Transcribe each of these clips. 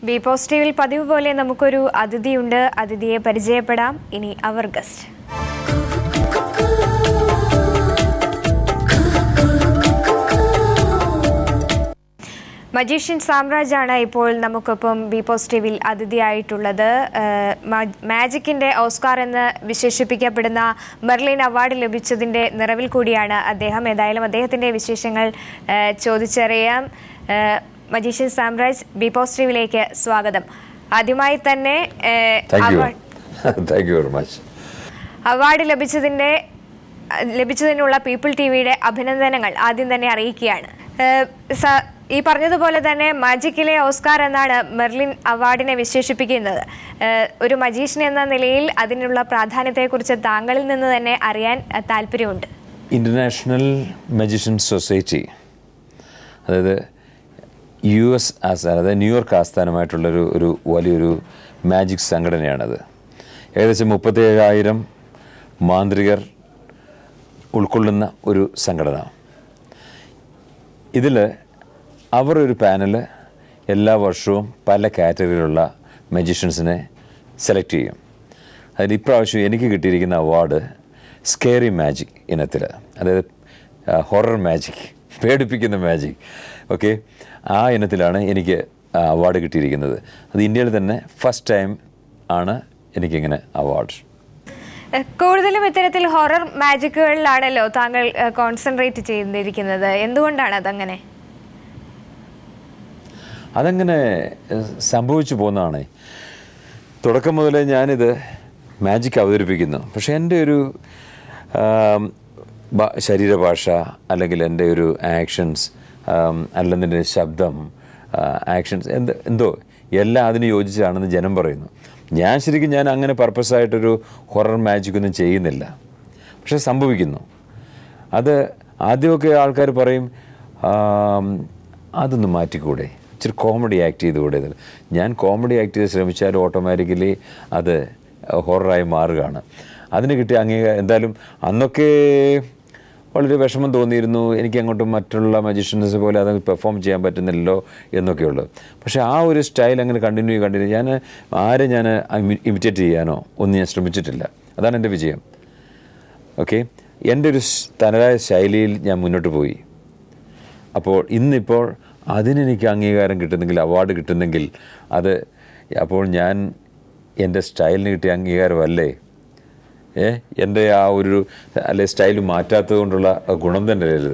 B പോസിറ്റീവിൽ പതിവ് പോലെ നമുക്കൊരു അതിഥിയുണ്ട് അതിഥിയെ പരിചയപ്പെടാം ഇനി അവർ ഗസ്റ്റ് മജീഷ്യൻ സാമ്രാജാണ് ഇപ്പോൾ നമുക്കൊപ്പം ബി പോസിറ്റീവിൽ അതിഥിയായിട്ടുള്ളത് ഏഹ് മാ- മാജിക്കിന്റെ ഓസ്കാർ എന്ന് വിശേഷിപ്പിക്കപ്പെടുന്ന മെർലിൻ അവാർഡ് ലഭിച്ചതിന്റെ നിറവിൽ കൂടിയാണ് അദ്ദേഹം ഏതായാലും അദ്ദേഹത്തിന്റെ വിശേഷങ്ങൾ ഏഹ് ചോദിച്ചറിയാം ഏഹ് മജീഷ്യൻ സാമ്രാജ് ബി പോസിറ്റീവിലേക്ക് സ്വാഗതം ആദ്യമായി തന്നെ ഏഹ് thank you award thank you very much award ലഭിച്ചതിന്റെ ലഭിച്ചതിനുള്ള പീപ്പിൾ ടി വിയുടെ അഭിനന്ദനങ്ങൾ ആദ്യം തന്നെ അറിയിക്കുകയാണ് ഏഹ് സ- ഈ പറഞ്ഞതുപോലെ തന്നെ മാജിക്കിലെ ഓസ്കാർ എന്നാണ് മെർലിൻ അവാർഡിനെ വിശേഷിപ്പിക്കുന്നത് ഏഹ് ഒരു മജീഷ്യൻ എന്ന നിലയിൽ അതിനുള്ള പ്രാധാന്യത്തെക്കുറിച്ച് താങ്കളിൽ നിന്ന് തന്നെ അറിയാൻ അഹ് താല്പര്യമുണ്ട് ഇൻ്റർനാഷണൽ മജീഷ്യൻ സൊസൈറ്റി അതായത് യു എസ് ആസ്ഥാന അതായത് ന്യൂയോർക്ക് ആസ്ഥാനമായിട്ടുള്ളൊരു ഒരു വലിയൊരു മാജിക് സംഘടനയാണത് ഏകദേശം മുപ്പത്തേഴായിരം മാന്ത്രികർ ഉൾക്കൊള്ളുന്ന ഒരു സംഘടന ഇതിൽ അവർ ഒരു പാനൽ എല്ലാ വർഷവും പല കാറ്റഗറിയിലുള്ള മജീഷ്യൻസിനെ സെലക്ട് ചെയ്യും അതിൽ ഇപ്രാവശ്യം എനിക്ക് കിട്ടിയിരിക്കുന്ന അവാർഡ് സ്കേറി മാജിക് ഇനത്തിൽ അതായത് ഹൊറർ മാജിക് പേടിപ്പിക്കുന്ന മാജിക് ഓക്കെ ആ ഇനത്തിലാണ് എനിക്ക് അവാർഡ് കിട്ടിയിരിക്കുന്നത് അത് ഇന്ത്യയിൽ തന്നെ ഫസ്റ്റ് ടൈം ആണ് എനിക്കിങ്ങനെ അവാർഡ് ഏഹ് കൂടുതലും ഇത്തരത്തിൽ ഹൊറർ മാജിക്കുകളിലാണല്ലോ താങ്കൾ കോൺസെൻട്രേറ്റ് ചെയ്തിരിക്കുന്നത് എന്തുകൊണ്ടാണ് അതങ്ങനെ അതങ്ങനെ ഏഹ്, സംഭവിച്ചു പോകുന്നതാണ് തുടക്കം മുതലേ ഞാനിത് മാജിക് അവതരിപ്പിക്കുന്നു പക്ഷെ എൻ്റെ ഒരു ആം, ഭ- ശരീരഭാഷ അല്ലെങ്കിൽ എൻ്റെ ഒരു ആക്ഷൻസ് അല്ലെന്നെ ശബ്ദം ആക്ഷൻസ് എന്ത് എന്തോ എല്ലാം അതിന് യോജിച്ചാണെന്ന് ജനം പറയുന്നു ഞാൻ ശരിക്കും ഞാൻ അങ്ങനെ പർപ്പസായിട്ടൊരു ഹൊറർ മാജിക് ഒന്നും ചെയ്യുന്നില്ല പക്ഷെ സംഭവിക്കുന്നു അത് ആദ്യമൊക്കെ ആൾക്കാർ പറയും "ആം, അതൊന്ന് മാറ്റിക്കൂടെ ഇച്ചിരി കോമഡി ആക്ട് ചെയ്തുകൂടെ ഇതിൽ ഞാൻ കോമഡി ആക്ട് ചെയ്ത് ശ്രമിച്ചാൽ ഓട്ടോമാറ്റിക്കലി അത് ഹൊററായി മാറുകയാണ് അതിന് കിട്ടിയ അംഗീകാരം എന്തായാലും അന്നൊക്കെ വളരെ വിഷമം തോന്നിയിരുന്നു എനിക്ക് അങ്ങോട്ട് മറ്റുള്ള മജീഷ്യൻസ് പോലെ അത് പെർഫോം ചെയ്യാൻ പറ്റുന്നില്ലല്ലോ എന്നൊക്കെയുള്ളൂ പക്ഷേ ആ ഒരു സ്റ്റൈൽ അങ്ങനെ കണ്ടിന്യൂ കണ്ടിന്യൂ ഞാൻ ആരെ ഞാൻ ഇമിറ്റേറ്റ് ചെയ്യാനോ ഒന്നും ഞാൻ ശ്രമിച്ചിട്ടില്ല അതാണ് എൻ്റെ വിജയം ഓക്കെ എൻ്റെ ഒരു സ് തനതായ ശൈലിയിൽ ഞാൻ മുന്നോട്ട് പോയി അപ്പോൾ ഇന്നിപ്പോൾ അതിനെനിക്ക് അംഗീകാരം കിട്ടുന്നെങ്കിൽ അവാർഡ് കിട്ടുന്നെങ്കിൽ അത് അപ്പോൾ ഞാൻ എൻ്റെ സ്റ്റൈലിന് കിട്ടിയ അംഗീകാരമല്ലേ ഏ എൻ്റെ ആ ഒരു അല്ലെ സ്റ്റൈൽ മാറ്റാത്തത് കൊണ്ടുള്ള ഗുണം തന്നെ ഇത്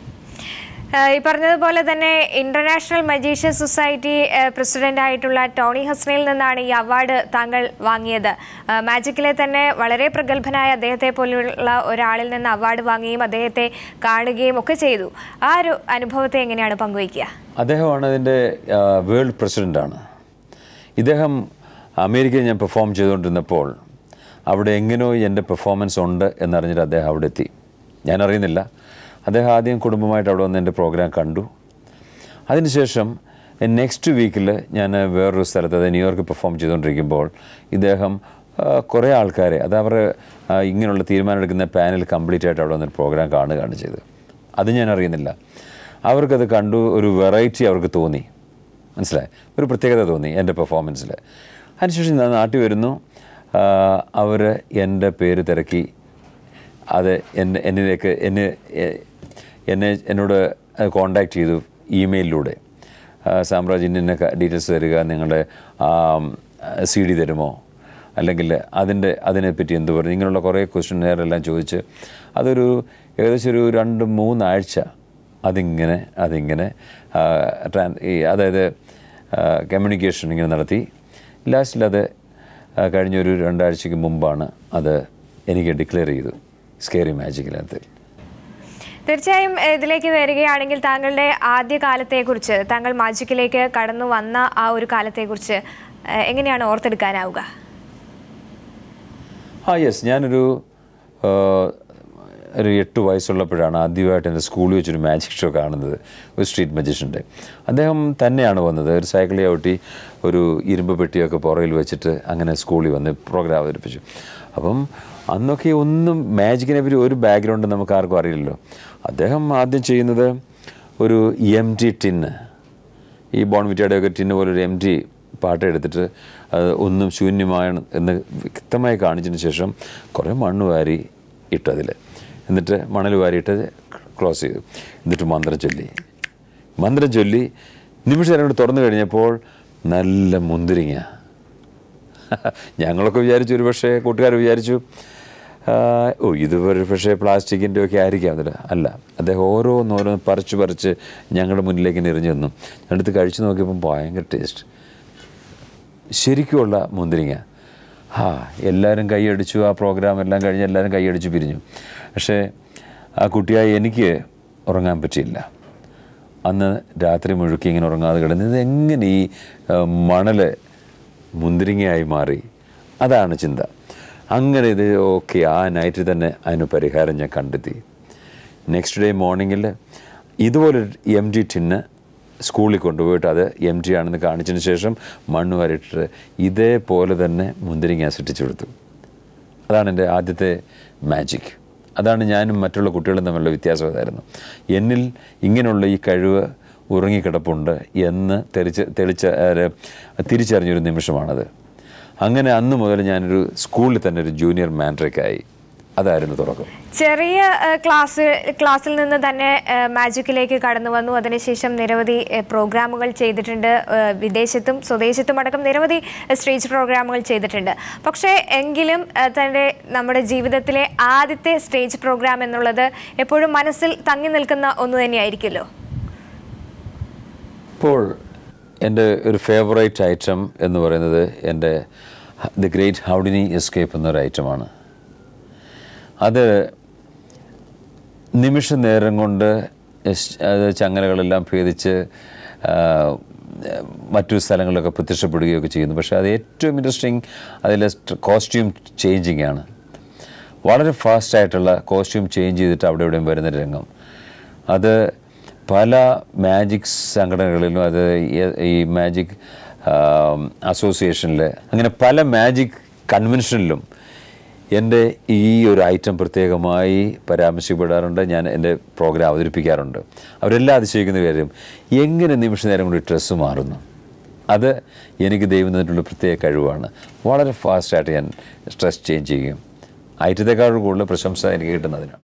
ഏഹ് ഈ പറഞ്ഞതുപോലെ തന്നെ ഇന്റർനാഷണൽ മജീഷ്യൻ സൊസൈറ്റി ഏഹ് പ്രസിഡന്റ് ആയിട്ടുള്ള ടോണി ഹസ്നയിൽ നിന്നാണ് ഈ അവാർഡ് താങ്കൾ വാങ്ങിയത് ഏഹ് മാജിക്കിലെ തന്നെ വളരെ പ്രഗത്ഭനായ അദ്ദേഹത്തെ പോലുള്ള ഒരാളിൽ നിന്ന് അവാർഡ് വാങ്ങുകയും അദ്ദേഹത്തെ കാണുകയും ഒക്കെ ചെയ്തു ആ ഒരു അനുഭവത്തെ എങ്ങനെയാണ് പങ്കുവയ്ക്കുക അദ്ദേഹമാണ് അതിൻ്റെ വേൾഡ് പ്രസിഡൻ്റാണ് ഇദ്ദേഹം അമേരിക്കയിൽ ഞാൻ പെർഫോം ചെയ്തുകൊണ്ടിരുന്നപ്പോൾ അവിടെ എങ്ങനെയോ എൻ്റെ പെർഫോമൻസ് ഉണ്ട് എന്നറിഞ്ഞിട്ട് അദ്ദേഹം അവിടെ എത്തി ഞാൻ അറിയുന്നില്ല അദ്ദേഹം ആദ്യം കുടുംബമായിട്ട് അവിടെ വന്ന് എൻ്റെ പ്രോഗ്രാം കണ്ടു അതിനുശേഷം നെക്സ്റ്റ് വീക്കിൽ ഞാൻ വേറൊരു സ്ഥലത്ത് അതായത് ന്യൂയോർക്ക് പെർഫോം ചെയ്തുകൊണ്ടിരിക്കുമ്പോൾ ഇദ്ദേഹം ആ, കുറേ ആൾക്കാരെ അത് അവർ ആ, ഇങ്ങനെയുള്ള തീരുമാനമെടുക്കുന്ന പാനൽ കംപ്ലീറ്റ് ആയിട്ട് അവിടെ വന്നൊരു പ്രോഗ്രാം കാണുകയാണ് ചെയ്തത് അത് ഞാൻ അറിയുന്നില്ല അവർക്കത് കണ്ടു ഒരു വെറൈറ്റി അവർക്ക് തോന്നി മനസ്സിലായി ഒരു പ്രത്യേകത തോന്നി എൻ്റെ പെർഫോമൻസിൽ അതിനുശേഷം ഞാൻ നാട്ടിൽ വരുന്നു അവർ എൻ്റെ പേര് തിരക്കി അത് എന്നെ എന്നിലേക്ക് എന്നെ എ- എന്നെ എന്നോട് കോണ്ടാക്ട് ചെയ്തു ഇമെയിലിലൂടെ സാമ്രാജ് ഇന്ന ഡീറ്റെയിൽസ് തരിക നിങ്ങളുടെ സി ഡി തരുമോ അല്ലെങ്കിൽ അതിൻ്റെ അതിനെപ്പറ്റി എന്ത് പറയും ഇങ്ങനെയുള്ള കുറേ ക്വസ്റ്റ്യൻ എല്ലാം ചോദിച്ച് അതൊരു ഏകദേശം ഒരു രണ്ട് മൂന്നാഴ്ച അതിങ്ങനെ അതിങ്ങനെ ആ, ട്രാൻ ഈ അതായത് കമ്മ്യൂണിക്കേഷൻ ഇങ്ങനെ നടത്തി ലാസ്റ്റിൽ അത് ആ, കഴിഞ്ഞൊരു രണ്ടാഴ്ചയ്ക്ക് മുമ്പാണ് അത് എനിക്ക് ഡിക്ലെയർ ചെയ്തു സ്കേറി മാജിക്കിനകത്ത് തീർച്ചയായും ഏഹ് ഇതിലേക്ക് വരികയാണെങ്കിൽ താങ്കളുടെ ആദ്യ കാലത്തെക്കുറിച്ച് താങ്കൾ മാജിക്കിലേക്ക് കടന്നു വന്ന ആ ഒരു കാലത്തെക്കുറിച്ച് ഏഹ് എങ്ങനെയാണ് ഓർത്തെടുക്കാനാവുക ആ യെസ് ഞാനൊരു ആ, ഒരു എട്ട് വയസ്സുള്ളപ്പോഴാണ് ആദ്യമായിട്ട് എൻ്റെ സ്കൂളിൽ വെച്ചൊരു മാജിക് ഷോ കാണുന്നത് ഒരു സ്ട്രീറ്റ് മജീഷ്യൻ്റെ അദ്ദേഹം തന്നെയാണ് വന്നത് ഒരു സൈക്കിളിൽ ചവിട്ടി ഒരു ഇരുമ്പ് പെട്ടിയൊക്കെ പുറകിൽ വെച്ചിട്ട് അങ്ങനെ സ്കൂളിൽ വന്ന് പ്രോഗ്രാം അവതരിപ്പിച്ചു അപ്പം അന്നൊക്കെ ഒന്നും മാജിക്കിനെ പറ്റി ഒരു ബാക്ക്ഗ്രൗണ്ട് നമുക്ക് ആർക്കും അറിയില്ലല്ലോ അദ്ദേഹം ആദ്യം ചെയ്യുന്നത് ഒരു എം ടി ടിന്ന് ഈ ബോൺവിറ്റയുടെ ഒക്കെ ടിന്ന് പോലെ ഒരു എം ടി പാട്ട എടുത്തിട്ട് അത് ഒന്നും ശൂന്യമാണ് എന്ന് വ്യക്തമായി കാണിച്ചതിന് ശേഷം കുറേ മണ്ണ് വാരി ഇട്ടതിൽ എന്നിട്ട് മണൽ വാരിയിട്ട് ക്ലോസ് ചെയ്തു എന്നിട്ട് മന്ത്രം ചൊല്ലി മന്ത്രം ചൊല്ലി നിമിഷം നേരം കൊണ്ട് തുറന്നു കഴിഞ്ഞപ്പോൾ നല്ല മുന്തിരിങ്ങ ഞങ്ങളൊക്കെ വിചാരിച്ചു ഒരു പക്ഷേ കൂട്ടുകാർ വിചാരിച്ചു ആ, ഓ ഇത് ഒരു പക്ഷേ പ്ലാസ്റ്റിക്കിൻ്റെ ഒക്കെ ആയിരിക്കാം എന്നിട്ട് അല്ല അദ്ദേഹം ഓരോന്നോരോന്ന് പറിച്ച് പറിച്ച് ഞങ്ങളുടെ മുന്നിലേക്ക് എറിഞ്ഞു തന്നു അടുത്ത് കഴിച്ചു നോക്കിയപ്പോൾ ഭയങ്കര ടേസ്റ്റ് ശരിക്കുമുള്ള മുന്തിരിങ്ങ ആ എല്ലാവരും കൈയടിച്ചു ആ പ്രോഗ്രാം എല്ലാം കഴിഞ്ഞ് എല്ലാവരും കൈയടിച്ചു പിരിഞ്ഞു പക്ഷേ ആ കുട്ടിയായി എനിക്ക് ഉറങ്ങാൻ പറ്റിയില്ല അന്ന് രാത്രി മുഴുക്കി ഇങ്ങനെ ഉറങ്ങാതെ കിടന്നത് എങ്ങനെ ഈ ആ, മണല് മുന്തിരിങ്ങയായി മാറി അതാണ് ചിന്ത അങ്ങനെ ഇത് ഓക്കെ ആ നൈറ്റിൽ തന്നെ അതിന് പരിഹാരം ഞാൻ കണ്ടെത്തി നെക്സ്റ്റ് ഡേ മോർണിംഗിൽ ഇതുപോലെ എം ജി ടിന്ന് സ്കൂളിൽ കൊണ്ടുപോയിട്ട് അത് എം ജി ആണെന്ന് കാണിച്ചതിന് ശേഷം മണ്ണ് വരട്ടിട്ട് ഇതേപോലെ തന്നെ മുന്തിരിങ്ങ സൃഷ്ടിച്ചു കൊടുത്തു അതാണ് എൻ്റെ ആദ്യത്തെ മാജിക് അതാണ് ഞാനും മറ്റുള്ള കുട്ടികളും തമ്മിലുള്ള വ്യത്യാസം അതായിരുന്നു എന്നിൽ ഇങ്ങനെയുള്ള ഈ കഴിവ് ഉറങ്ങിക്കിടപ്പുണ്ട് എന്ന് തെളിച്ച് തെളിച്ച ഏ, തിരിച്ചറിഞ്ഞൊരു നിമിഷമാണത് അങ്ങനെ അന്ന് മുതൽ ഞാനൊരു സ്കൂളിൽ തന്നെ ഒരു ജൂനിയർ മാൻഡ്രിക്കായി അതായിരുന്നു തുടക്കം ചെറിയ ഏഹ്, ക്ലാസ് ക്ലാസ്സിൽ നിന്ന് തന്നെ ഏഹ്, മാജിക്കിലേക്ക് കടന്നു വന്നു അതിനുശേഷം നിരവധി ഏഹ്, പ്രോഗ്രാമുകൾ ചെയ്തിട്ടുണ്ട് ഏഹ്, വിദേശത്തും സ്വദേശത്തും അടക്കം നിരവധി ഏഹ്, സ്റ്റേജ് പ്രോഗ്രാമുകൾ ചെയ്തിട്ടുണ്ട് പക്ഷേ എങ്കിലും ഏഹ്, തൻ്റെ നമ്മുടെ ജീവിതത്തിലെ ആദ്യത്തെ സ്റ്റേജ് പ്രോഗ്രാം എന്നുള്ളത് എപ്പോഴും മനസ്സിൽ തങ്ങി നിൽക്കുന്ന ഒന്ന് തന്നെയായിരിക്കുമല്ലോ ഇപ്പോൾ എൻ്റെ ഒരു ഫേവറേറ്റ് ഐറ്റം എന്ന് പറയുന്നത് എൻ്റെ ദി ഗ്രേറ്റ് ഹൗഡിനി എസ്കേപ്പ് എന്നൊരു ഐറ്റമാണ് അത് നിമിഷ നേരം കൊണ്ട് എസ്- അത് ചങ്ങലകളെല്ലാം ഭേദിച്ച് ആ, മറ്റു സ്ഥലങ്ങളിലൊക്കെ പ്രത്യക്ഷപ്പെടുകയൊക്കെ ചെയ്യുന്നു പക്ഷേ അത് ഏറ്റവും ഇൻട്രസ്റ്റിംഗ് അതിലെ കോസ്റ്റ്യൂം ചേഞ്ചിങ് ആണ് വളരെ ഫാസ്റ്റായിട്ടുള്ള കോസ്റ്റ്യൂം ചേഞ്ച് ചെയ്തിട്ട് അവിടെ ഇവിടെയും വരുന്ന രംഗം അത് പല മാജിക് സംഘടനകളിലും അത് ഈ- ഈ മാജിക് അസോസിയേഷനിൽ അങ്ങനെ പല മാജിക് കൺവെൻഷനിലും എൻ്റെ ഈ ഒരു ഐറ്റം പ്രത്യേകമായി പരാമർശിക്കപ്പെടാറുണ്ട് ഞാൻ എൻ്റെ പ്രോഗ്രാം അവതരിപ്പിക്കാറുണ്ട് അവരെല്ലാം അതിശയിക്കുന്ന കാര്യം എങ്ങനെ നിമിഷ നേരം കൊണ്ട് ഡ്രസ്സ് മാറുന്നു അത് എനിക്ക് ദൈവം തന്നിട്ടുള്ള പ്രത്യേക കഴിവാണ് വളരെ ഫാസ്റ്റായിട്ട് ഞാൻ സ്ട്രെസ് ചേഞ്ച് ചെയ്യും ഐറ്റത്തെക്കാൾ കൂടുതൽ പ്രശംസ എനിക്ക് കിട്ടുന്നതിനാണ്